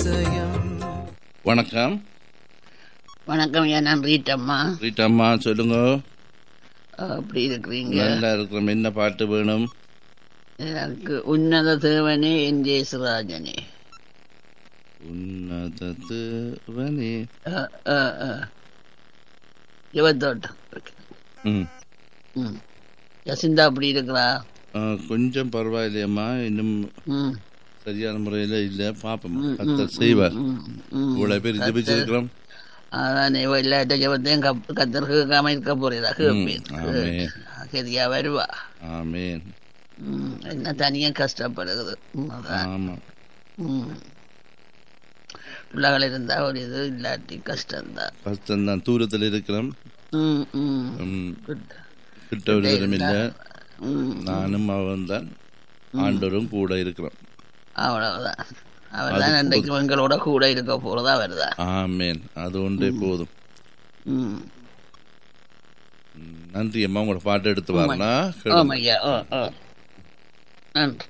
அதிசயம் வணக்கம் வணக்கம் ஐயா நான் ரீட்டம்மா ரீட்டாம்மா சொல்லுங்க அப்படி இருக்கிறீங்க நல்லா இருக்கிறோம் என்ன பாட்டு வேணும் எனக்கு உன்னத தேவனே என் ஜெயசுராஜனே உன்னதவனே யுவத்தோட்டம் ம் ம் யசிந்தா அப்படி இருக்கிறா ஆ, கொஞ்சம் பரவாயில்லையம்மா இன்னும் ம் சரியான முறையில் இல்லை பார்ப்போம் கத்தர் செய்வார் ம், ம். இவ்வளவு பேர் ஜெபிச்சிருக்கிறோம் அதான் இவ எல்லாட்ட ஜபத்தையும் கப் கத்தர் கேட்காம இருக்க போறதா கேட்பேன் ஆமென். சரியா வருவா ஆமேன் ம், என்ன தனியா கஷ்டப்படுகிறது ம், அதான் ஆமா ம். பிள்ளைகள் இருந்தா ஒரு இது இல்லாட்டி கஷ்டம்தான் கஷ்டம்தான் தூரத்தில் இருக்கிறோம் ம் ம் ம், Good. கிட்ட ஒரு தரம் இல்லை ம் நானும் அவன் தான் ஆண்டவரும் கூட இருக்கிறோம் அவ்வளவுதான் அவர்தான் அன்றைக்கு எங்களோட கூட இருக்க போறதா வருதா ஆமேன் அது ஒன்றே போதும் ம் ம், நன்றி அம்மா உங்களோட பாட்டு எடுத்து வரலாம் ஆமாய்யா ஓ ஓ நன்றி